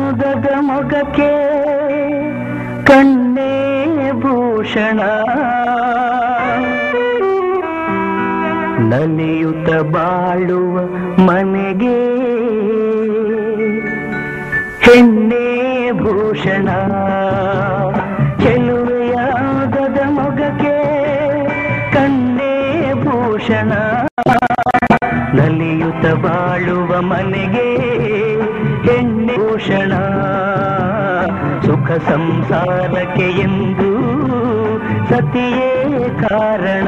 ಯಾವುದದ ಮೊಗಕ್ಕೆ ಕಣ್ಣೇ ಭೂಷಣ ನಲಿಯುತ್ತ ಬಾಳುವ ಮನೆಗೆ ಹೆಣ್ಣೆ ಭೂಷಣ ಚೆಲುವೆಯಾದದ ಮೊಗಕ್ಕೆ ಕಣ್ಣೇ ಭೂಷಣ ನಲಿಯುತ್ತ ಬಾಳುವ ಮನೆಗೆ ಹೆಣ್ಣೆ ಭೂಷಣ ಸುಖ ಸಂಸಾರಕ್ಕೆ ಎಂದು ಸತಿಯೇ ಕಾರಣ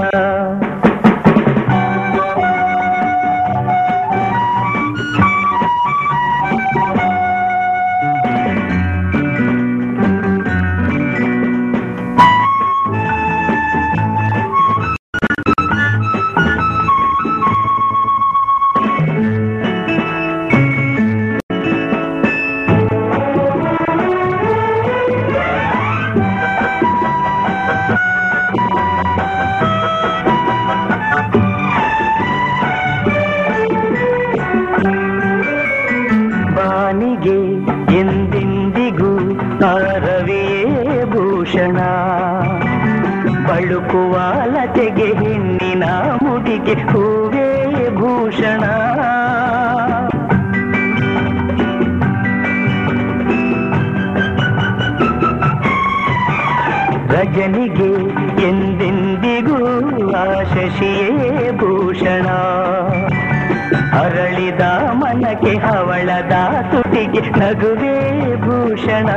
ಬಾನಿಗೆ ಎಂದೆಂದಿಗೂ ಆರವಿಯೇ ಭೂಷಣ ಬಳುಕುವ ಲತೆಗೆ ಹೆಣ್ಣಿನ ಮುಡಿಗೆ ಹೂವೇ ಭೂಷಣ ರಜನಿಗೆ ಎಂದೆಂದಿಗೂ ಆ ಶಶಿಯೇ ಭೂಷಣ ಅರಳಿದ ಮನಕ್ಕೆ ಹವಳದ ತುಟಿಗೆ ನಗುವೇ ಭೂಷಣ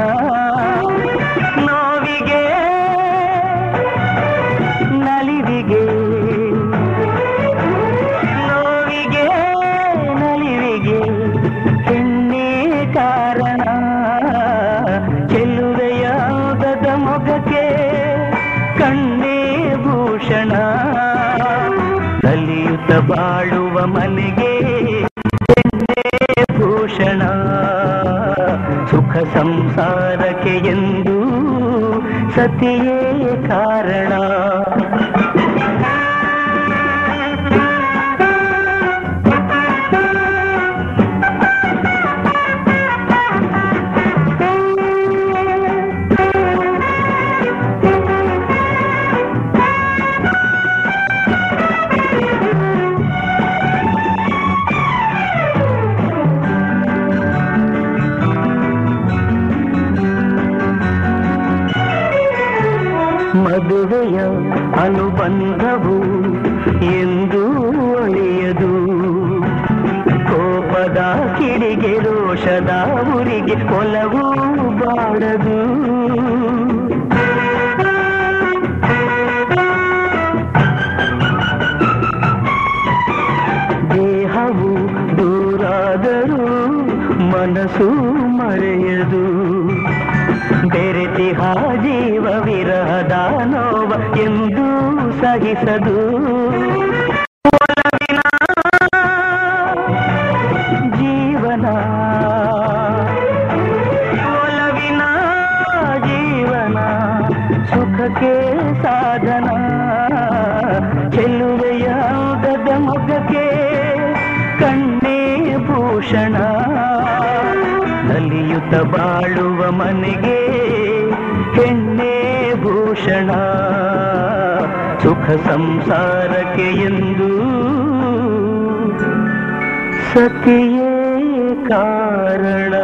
ನೋವಿಗೆ ನಲಿವಿಗೆ ನೋವಿಗೆ ನಲಿವಿಗೆ ಹೆಣ್ಣೇ ಕಾರಣ ಚೆಲುವೆಯಾದದ ಮೊಗಕ್ಕೆ ಕಣ್ಣೇ ಭೂಷಣ ನಲಿಯುತ್ತ ಬಾಳುವ ಮನೆಗೆ ಹೆಣ್ಣೇ ಭೂಷಣ ಸುಖ ಸಂಸಾರಕ್ಕೆ ಎಂದು ಸತಿಯೇ ಕಾರಣ ಮದುವೆಯ ಅನುಬಂಧವು ಎಂದು ಅಳಿಯದು ಕೋಪದ ಕಿಡಿಗೆ ರೋಷದ ಉರಿಗೆ ಒಲವು ಬಾಡದು ದೇಹವು ದೂರಾದರೂ ಮನಸ್ಸು ಮರೆಯದು ಬೆರೆತಿಹ ಜೀವ ವಿರಹದ ನೋವ ಎಂದು ಸಹಿಸದು ಒಲವಿನ ಜೀವನ ಒಲವಿನ ಜೀವನ ಸುಖಕ್ಕೆ ಸಾಧನ ಚೆಲುವೆಯಾಗದ ಮೊಗಕ್ಕೆ ಕಣ್ಣೇ ಭೂಷಣ ನಲಿಯುತ್ತ ಬಾಳುವ ಮನೆಗೆ ಹೆಣ್ಣೇ ಭೂಷಣ ಸುಖ ಸಂಸಾರಕ್ಕೆ ಎಂದು ಸತಿಯೇ ಕಾರಣ